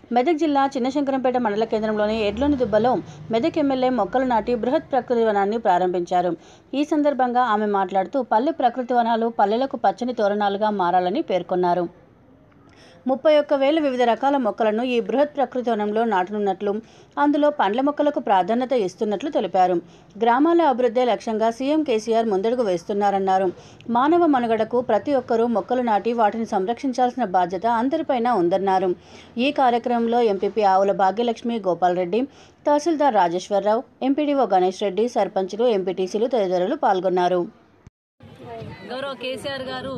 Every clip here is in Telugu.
మెదక్ జిల్లా చిన్నశంకరంపేట మండల కేంద్రంలోని ఎడ్లోని దుబ్బలో మెదక్ ఎమ్మెల్యే మొక్కలు నాటి బృహత్ ప్రకృతి వనాన్ని ప్రారంభించారు ఈ సందర్భంగా ఆమె మాట్లాడుతూ పల్లె ప్రకృతి వనాలు పల్లెలకు పచ్చని తోరణాలుగా మారాలని పేర్కొన్నారు ముప్పై ఒక్క వేల వివిధ రకాల మొక్కలను ఈ బృహత్ ప్రకృతి వనంలో నాటనున్నట్లు అందులో పండ్ల మొక్కలకు ప్రాధాన్యత ఇస్తున్నట్లు తెలిపారు గ్రామాల అభివృద్ధి లక్ష్యంగా సీఎం కేసీఆర్ ముందడుగు వేస్తున్నారన్నారు మానవ మనుగడకు ప్రతి ఒక్కరూ మొక్కలు నాటి వాటిని సంరక్షించాల్సిన బాధ్యత అందరిపైన ఉందన్నారు ఈ కార్యక్రమంలో ఎంపీపీ ఆవుల భాగ్యలక్ష్మి గోపాల్ రెడ్డి తహసీల్దార్ రాజేశ్వరరావు ఎంపీడీఓ గణేష్ రెడ్డి సర్పంచులు ఎంపీటీసీలు తదితరులు పాల్గొన్నారు గౌరవ కేసీఆర్ గారు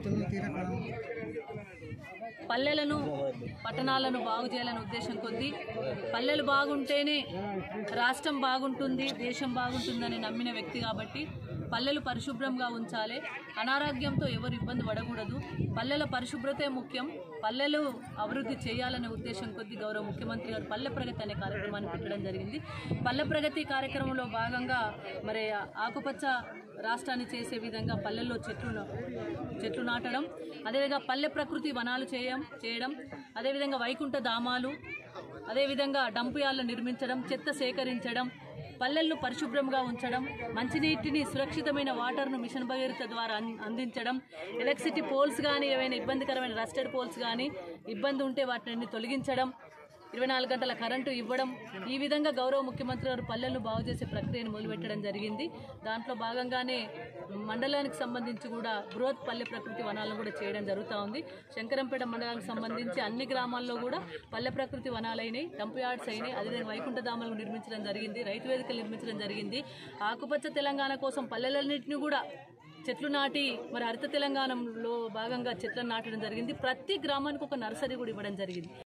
పల్లెలను పట్టణాలను బాగు చేయాలనే ఉద్దేశం కొద్దీ పల్లెలు బాగుంటేనే రాష్ట్రం బాగుంటుంది దేశం బాగుంటుందని నమ్మిన వ్యక్తి కాబట్టి పల్లెలు పరిశుభ్రంగా ఉంచాలి అనారోగ్యంతో ఎవరు ఇబ్బంది పడకూడదు పల్లెల పరిశుభ్రతే ముఖ్యం పల్లెలు అభివృద్ధి చేయాలనే ఉద్దేశం కొద్దీ గౌరవ ముఖ్యమంత్రి గారు పల్లె ప్రగతి అనే కార్యక్రమాన్ని పెట్టడం జరిగింది పల్లె ప్రగతి కార్యక్రమంలో భాగంగా మరి ఆకుపచ్చ రాష్ట్రాన్ని చేసే విధంగా పల్లెల్లో చెట్లు చెట్లు నాటడం అదేవిధంగా పల్లె ప్రకృతి వనాలు చేయం చేయడం అదేవిధంగా వైకుంఠ ధామాలు అదేవిధంగా డంపు యార్డ్లు నిర్మించడం చెత్త సేకరించడం పల్లెలను పరిశుభ్రంగా ఉంచడం మంచినీటిని సురక్షితమైన వాటర్ను మిషన్ భగీరథ ద్వారా అన్- అందించడం ఎలక్ట్రిసిటీ పోల్స్ కానీ ఏవైనా ఇబ్బందికరమైన రస్టెడ్ పోల్స్ కానీ ఇబ్బంది ఉంటే వాటిని తొలగించడం ఇరవై నాలుగు గంటల కరెంటు ఇవ్వడం ఈ విధంగా గౌరవ ముఖ్యమంత్రి గారు పల్లెలను బాగు చేసే ప్రక్రియను మొదలుపెట్టడం జరిగింది దాంట్లో భాగంగానే మండలానికి సంబంధించి కూడా బృహత్ పల్లె ప్రకృతి వనాలను కూడా చేయడం జరుగుతూ ఉంది శంకరంపేట మండలానికి సంబంధించి అన్ని గ్రామాల్లో కూడా పల్లె ప్రకృతి వనాలైనాయి డంప్ యార్డ్స్ అయినాయి అదేవిధంగా వైకుంఠ ధామాలను నిర్మించడం జరిగింది రైతు వేదికలు నిర్మించడం జరిగింది ఆకుపచ్చ తెలంగాణ కోసం పల్లెలన్నింటినీ కూడా చెట్లు నాటి మరి హరిత తెలంగాణలో భాగంగా చెట్లను నాటడం జరిగింది ప్రతి గ్రామానికి ఒక నర్సరీ కూడా ఇవ్వడం జరిగింది